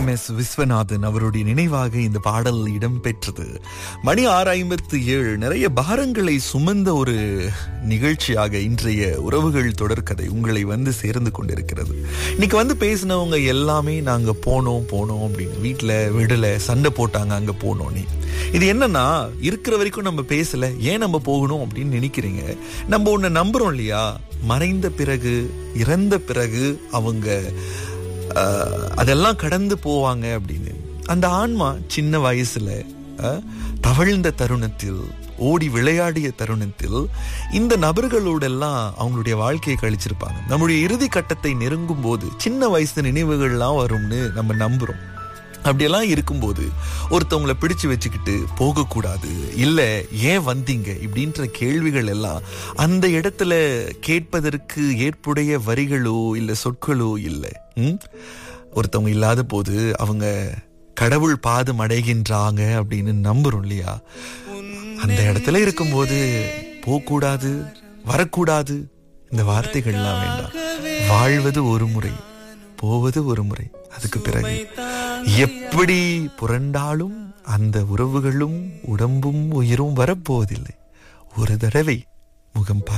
M S Viswanathan அவருடைய நினைவாக இந்த பாடல் இடம்பெற்றது மணி ஆறு ஐம்பத்து ஏழு நிறைய பாரங்களை சுமந்த ஒரு நிகழ்ச்சியாக இன்றைய உறவுகள் தொடர்கதை உங்களை வந்து சேர்ந்து கொண்டிருக்கிறது இன்னைக்கு வந்து பேசினவங்க எல்லாமே நாங்க போனோம் போனோம் அப்படின்னு வீட்டுல விடல சண்டை போட்டாங்க அங்க போனோன்னு இது என்னன்னா இருக்கிற வரைக்கும் நம்ம பேசல ஏன் நம்ம போகணும் அப்படின்னு நினைக்கிறீங்க நம்ம ஒண்ணு நம்புறோம் இல்லையா மறைந்த பிறகு இறந்த பிறகு அவங்க ஆஹ், அதெல்லாம் கடந்து போவாங்க அப்படின்னு அந்த ஆன்மா சின்ன வயசுல ஆஹ், தவழ்ந்த தருணத்தில் ஓடி விளையாடிய தருணத்தில் இந்த நபர்களோடெல்லாம் அவங்களுடைய வாழ்க்கையை கழிச்சிருப்பாங்க நம்முடைய இறுதி கட்டத்தை நெருங்கும் போது சின்ன வயசு நினைவுகள்லாம் வரும்னு நம்ம நம்புறோம் அப்படியெல்லாம் இருக்கும்போது ஒருத்தவங்கள பிடிச்சு வச்சுக்கிட்டு போகக்கூடாது இல்ல ஏன் வந்தீங்க இப்படின்ற கேள்விகள் எல்லாம் அந்த இடத்துல கேட்பதற்கு ஏற்புடைய வரிகளோ இல்ல சொற்களோ இல்லை ம்? ஒருத்தவங்க இல்லாத போது அவங்க கடவுள் பாதம் அடைகின்றாங்க அப்படின்னு நம்புறோம் இல்லையா அந்த இடத்துல இருக்கும்போது போகக்கூடாது வரக்கூடாது இந்த வார்த்தைகள்லாம் வேண்டாம் வாழ்வது ஒரு முறை போவது ஒரு முறை அதுக்கு பிறகு எப்படி புரண்டாலும் அந்த உறவுகளும் உடம்பும் உயிரும் வரப்போவதில்லை ஒரு தடவை முகம் பார்க்க